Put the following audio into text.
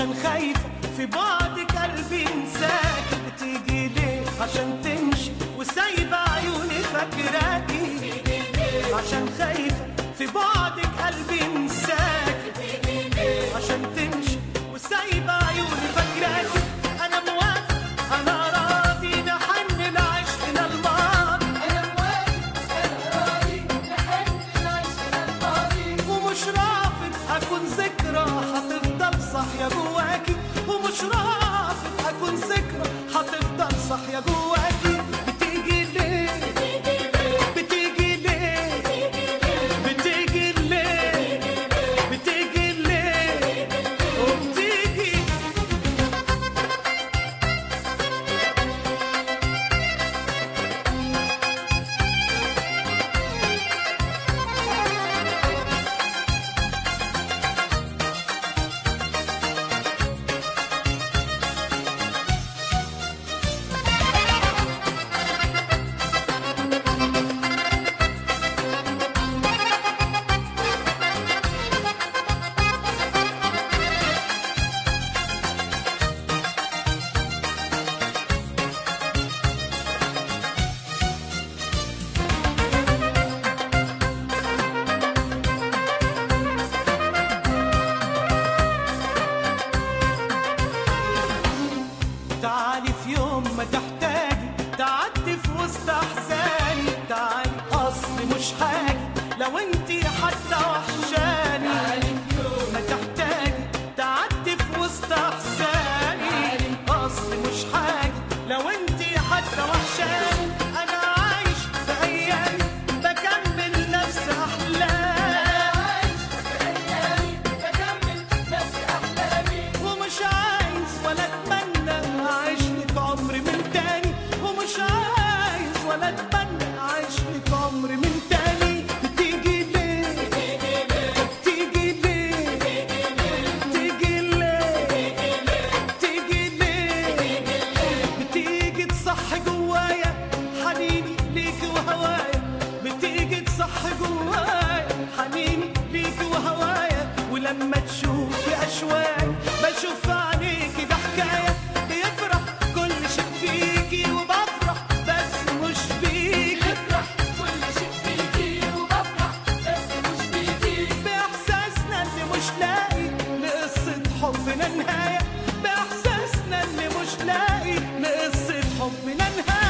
عشان خايفة في بعدك قلبي انساك بتيجي ليه عشان تمشي وسايبة عيوني فاكراكي عشان خايفة في بعدك قلبي انساك عشان تمشي وسايبة عيوني فاكراكي أنا موافق أنا راضي نحن لعشقنا الماضي ومش رافض أكون ذكرى هتفضل صاحية جواكي ومش رافض أكون ذكرى هتفضل صاحية جواكي بتيجي ليه بتيجي ليه بتيجي ليه بتيجي ليه وبتيجي تعالي في يوم ما تحتاجي تعدي في وسط احزاني تعالي اصلي مش حاجه لو انتي حتى وحشاني ما تحتاجي تعدي في وسط احزاني اصلي مش حاجه لو انتي حتى وحشاني انا عايش في ايامي بكمل نفس احلامي ومش عايز ولا اتمنى اعيش لك عمري من تاني ومش عايز ولا اتمنى اعيش لك عمري من تاني بتيجي ليه بتيجي ليه بتيجي ليه بتيجي ليه بتيجي تصحي جوايا حنيني ليكي وهوايا بتيجي تصحي جوايا حنيني ليكي وهوايا ولما تشوفي اشواق بشوف في عينيكي ده حكايه بيفرح كل شيء فيكي وبفرح بس مش بيكي باحساسنا اللي مش لاقي لقصه حبنا نهايه باحساسنا اللي مش لاقي لقصه حبنا نهايه